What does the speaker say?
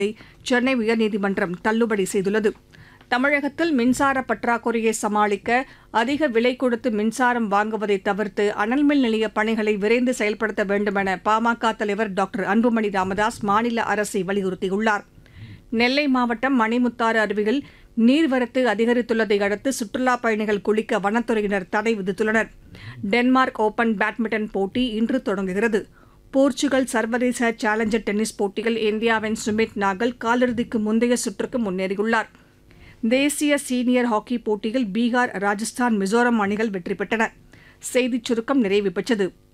சென்னை உயர்நீதிமன்றம் தள்ளுபடி செய்துள்ளது தமிழகத்தில் மின்சார பற்றாக்குறையை சமாளிக்க அதிக விலை கொடுத்து மின்சாரம் வாங்குவதை தவிர்த்து அனல்மின் நிலைய பணிகளை விரைந்து செயல்படுத்த வேண்டுமென பாமக தலைவர் டாக்டர் அன்புமணி ராமதாஸ் மாநில அரசை வலியுறுத்தியுள்ளார் நெல்லை மாவட்டம் மணிமுத்தாறு அருவியில் நீர்வரத்து அதிகரித்துள்ளதை அடுத்து சுற்றுலாப் பயணிகள் குளிக்க வனத்துறையினர் தடை விதித்துள்ளனர் டென்மார்க் ஓபன் பேட்மிண்டன் போட்டி இன்று தொடங்குகிறது போர்ச்சுகல் சர்வதேச சேலஞ்சர் டென்னிஸ் போட்டியில் இந்தியாவின் சுமித் நாகல் காலிறுதிக்கு முந்தைய சுற்றுக்கு முன்னேறியுள்ளார் தேசிய சீனியர் ஹாக்கி போட்டியில் பீகார் ராஜஸ்தான் மிசோரம் அணிகள் வெற்றி பெற்றன செய்திச் சுருக்கம் நிறைவு பெற்றது